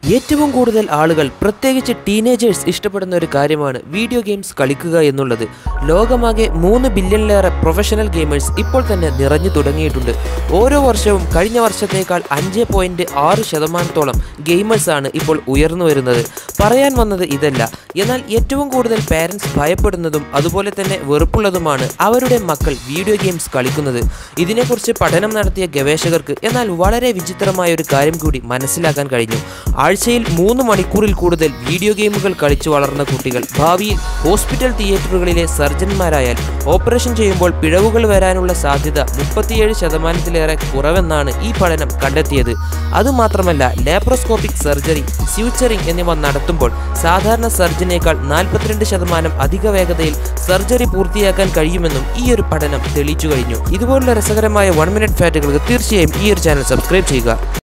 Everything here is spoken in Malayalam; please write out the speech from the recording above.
ഏറ്റവും കൂടുതൽ ആളുകൾ പ്രത്യേകിച്ച് ടീനേജേഴ്സ് ഇഷ്ടപ്പെടുന്ന ഒരു കാര്യമാണ് വീഡിയോ ഗെയിംസ് കളിക്കുക എന്നുള്ളത് ലോകമാകെ മൂന്ന് ബില്യണിലേറെ പ്രൊഫഷണൽ ഗെയിമേഴ്സ് ഇപ്പോൾ തന്നെ നിറഞ്ഞു തുടങ്ങിയിട്ടുണ്ട് ഓരോ വർഷവും കഴിഞ്ഞ വർഷത്തേക്കാൾ അഞ്ച് പോയിന്റ് ആറ് ശതമാനത്തോളം ഗെയിമേഴ്സാണ് ഇപ്പോൾ ഉയർന്നു വരുന്നത് പറയാൻ വന്നത് ഇതല്ല എന്നാൽ ഏറ്റവും കൂടുതൽ പാരൻസ് ഭയപ്പെടുന്നതും അതുപോലെ തന്നെ വെറുപ്പുള്ളതുമാണ് അവരുടെ മക്കൾ വീഡിയോ ഗെയിംസ് കളിക്കുന്നത് ഇതിനെക്കുറിച്ച് പഠനം നടത്തിയ ഗവേഷകർക്ക് എന്നാൽ വളരെ വിചിത്രമായ ഒരു കാര്യം കൂടി മനസ്സിലാക്കാൻ കഴിഞ്ഞു ആഴ്ചയിൽ മൂന്ന് മണിക്കൂറിൽ കൂടുതൽ വീഡിയോ ഗെയിമുകൾ കളിച്ചു വളർന്ന കുട്ടികൾ ഭാവിയിൽ ഹോസ്പിറ്റൽ തിയേറ്ററുകളിലെ സർജന്മാരായാൽ ഓപ്പറേഷൻ ചെയ്യുമ്പോൾ പിഴവുകൾ വരാനുള്ള സാധ്യത മുപ്പത്തിയേഴ് ശതമാനത്തിലേറെ കുറവെന്നാണ് ഈ പഠനം കണ്ടെത്തിയത് അതുമാത്രമല്ല ലാപ്രോസ്കോപ്പിക് സർജറി സ്യൂച്ചറിംഗ് എന്നിവ നടത്തുമ്പോൾ സാധാരണ സർജനേക്കാൾ നാൽപ്പത്തിരണ്ട് ശതമാനം അധിക വേഗതയിൽ സർജറി പൂർത്തിയാക്കാൻ കഴിയുമെന്നും ഈ ഒരു പഠനം തെളിയിച്ചു കഴിഞ്ഞു ഇതുപോലുള്ള രസകരമായ വൺ മിനിറ്റ് ഫാറ്റുകൾക്ക് തീർച്ചയായും ഈ ഒരു ചാനൽ സബ്സ്ക്രൈബ് ചെയ്യുക